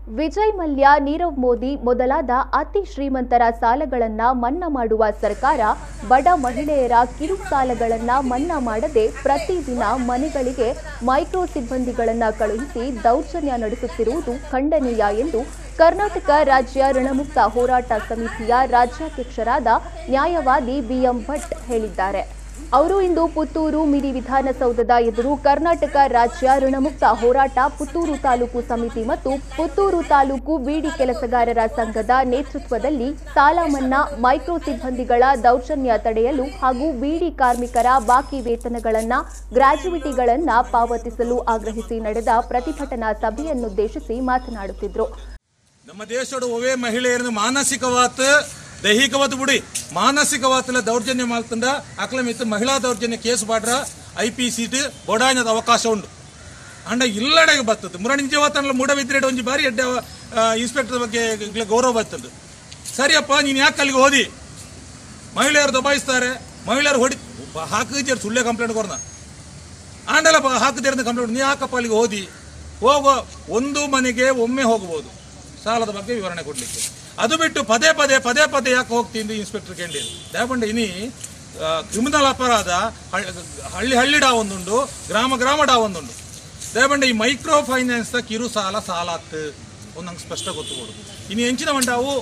ವಿಜಯ್ ಮಲ್ಯ ನೀರವ್ ಮೋದಿ ಮೊದಲಾದ ಅತಿ ಶ್ರೀಮಂತರ ಸಾಲಗಳನ್ನ ಮನ್ನಾ ಮಾಡುವ ಸರ್ಕಾರ ಬಡ ಮಹಿಳೆಯರ ಕಿರು ಸಾಲಗಳನ್ನ ಮನ್ನಾ ಮಾಡದೆ ಪ್ರತಿದಿನ ಮನೆಗಳಿಗೆ ಮೈಕ್ರೋ ಸಿಬ್ಬಂದಿಗಳನ್ನ ಕಳುಹಿಸಿ ದೌರ್ಜನ್ಯ ನಡೆಸುತ್ತಿರುವುದು ಖಂಡನೀಯ ಎಂದು ಕರ್ನಾಟಕ ರಾಜ್ಯ ಋಣಮುಕ್ತ ಹೋರಾಟ ಸಮಿತಿಯ ರಾಜ್ಯಾಧ್ಯಕ್ಷರಾದ ನ್ಯಾಯವಾದಿ ಬಿಎಂ ಭಟ್ ಹೇಳಿದ್ದಾರೆ ಅವರು ಇಂದು ಪುತ್ತೂರು ಮಿನಿ ವಿಧಾನಸೌಧದ ಎದುರು ಕರ್ನಾಟಕ ರಾಜ್ಯ ಋಣಮುಕ್ತ ಹೋರಾಟ ಪುತ್ತೂರು ತಾಲೂಕು ಸಮಿತಿ ಮತ್ತು ಪುತ್ತೂರು ತಾಲೂಕು ಬೀಡಿ ಕೆಲಸಗಾರರ ಸಂಘದ ನೇತೃತ್ವದಲ್ಲಿ ಸಾಲ ಮನ್ನಾ ಮೈಕ್ರೋ ಸಿಬ್ಬಂದಿಗಳ ದೌರ್ಜನ್ಯ ತಡೆಯಲು ಹಾಗೂ ಬೀಡಿ ಕಾರ್ಮಿಕರ ಬಾಕಿ ವೇತನಗಳನ್ನ ಗ್ರಾಜ್ಯುಯಿಟಿಗಳನ್ನ ಪಾವತಿಸಲು ಆಗ್ರಹಿಸಿ ನಡೆದ ಪ್ರತಿಭಟನಾ ಸಭೆಯನ್ನುದ್ದೇಶಿಸಿ ಮಾತನಾಡುತ್ತಿದ್ದರು ನಮ್ಮ ದೇಶದ ಒವೇ ಮಹಿಳೆಯರನ್ನು ಮಾನಸಿಕವಾತ್ ದೈಹಿಕವಾತ್ ಬಿಡಿ ಮಾನಸಿಕವಾತ್ಲ ದೌರ್ಜನ್ಯ ಮಾಡ್ತಂದ ಅಕ್ಲ ಮಿತ್ತು ಮಹಿಳಾ ದೌರ್ಜನ್ಯ ಕೇಸ್ ಬಾಡ್ರ ಐ ಪಿ ಸೀಟ್ ಬೊಡಾಯ್ನದ ಅವಕಾಶ ಉಂಡು ಅಂಡ ಇಲ್ಲಡೆಗೆ ಬರ್ತದೆ ಮುರ ನಿಜವಾತನಲ್ಲ ಮೂಡಬಿದ್ರೆಡ್ ಒಂಜಿ ಬಾರಿ ಎಡ್ಡೆ ಇನ್ಸ್ಪೆಕ್ಟರ್ ಬಗ್ಗೆ ಇಗ್ಲ ಗೌರವ ಬರ್ತದೆ ಸರಿಯಪ್ಪ ನೀನು ಯಾಕೆ ಅಲ್ಲಿಗೆ ಹೋದಿ ಮಹಿಳೆಯರು ದಬಾಯಿಸ್ತಾರೆ ಮಹಿಳೆಯರು ಹೊಡಿ ಹಾಕಿದ್ಯಾರು ಸುಳ್ಳೆ ಕಂಪ್ಲೇಂಟ್ ಕೊರ್ನ ಆಂಡಲ ಹಾಕದಿರಂತ ಕಂಪ್ಲೇಂಟ್ ನೀ ಯಾಕಪ್ಪ ಅಲ್ಲಿಗೆ ಹೋದಿ ಹೋಗೋ ಒಂದು ಮನೆಗೆ ಒಮ್ಮೆ ಹೋಗಬಹುದು ಸಾಲದ ಬಗ್ಗೆ ವಿವರಣೆ ಕೊಡ್ಲಿಕ್ಕೆ ಅದು ಬಿಟ್ಟು ಪದೇ ಪದೇ ಪದೇ ಪದೇ ಯಾಕೆ ಹೋಗ್ತೀನಿ ಇನ್ಸ್ಪೆಕ್ಟರ್ ಕೇಳಿ ದಯಪಂಡ ಇನಿ ಕ್ರಿಮಿನಲ್ ಅಪರಾಧ ಹಳ್ಳಿ- ಹಳ್ಳಿ ಹಳ್ಳಿ ಡಾ ಒಂದುಂಡು ಗ್ರಾಮ ಗ್ರಾಮ ಡಾ ಒಂದುಂಡು ದಯಪಂಡ ಈ ಮೈಕ್ರೋ ಫೈನಾನ್ಸ್ ದ ಕಿರು ಸಾಲ ಸಾಲಾತ್ ಒಂದು ನಂಗೆ ಸ್ಪಷ್ಟ ಗೊತ್ತುಕೊಡು ಇನ್ನು ಹೆಂಚಿನ ಮಂಡಾವು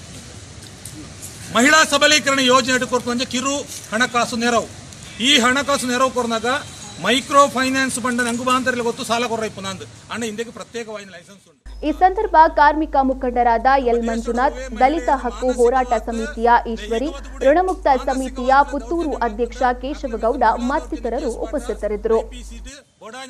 ಮಹಿಳಾ ಸಬಲೀಕರಣ ಯೋಜನೆ ಇಟ್ಕೊಡ್ಕೊಂಡ ಕಿರು ಹಣಕಾಸು ನೆರವು ಈ ಹಣಕಾಸು ನೆರವು ಕೊರ್ನಾಗ ಮೈಕ್ರೋ ಫೈನಾನ್ಸ್ ಬಂಡ ನಂಗು ಬಾಂತರಲ್ಲಿ ಗೊತ್ತು ಸಾಲ ಕೊರ್ರೈಪು ನಂದು ಅಣ್ಣ ಹಿಂದಕ್ಕೆ ಪ್ರತ್ಯೇಕವಾಗಿ ಲೈಸೆನ್ಸ್ ಉಂಟು ಈ ಸಂದರ್ಭ ಕಾರ್ಮಿಕ ಮುಖಂಡರಾದ ಎಲ್ ಮಂಜುನಾಥ್ ದಲಿತ ಹಕ್ಕು ಹೋರಾಟ ಸಮಿತಿಯ ಈಶ್ವರಿ ಋಣಮುಕ್ತ ಸಮಿತಿಯ ಪುತ್ತೂರು ಅಧ್ಯಕ್ಷ ಕೇಶವಗೌಡ ಮತ್ತಿತರರು ಉಪಸ್ಥಿತರಿದ್ದರು ಪಿ ಸೀಟ್ ಬೊಡಾ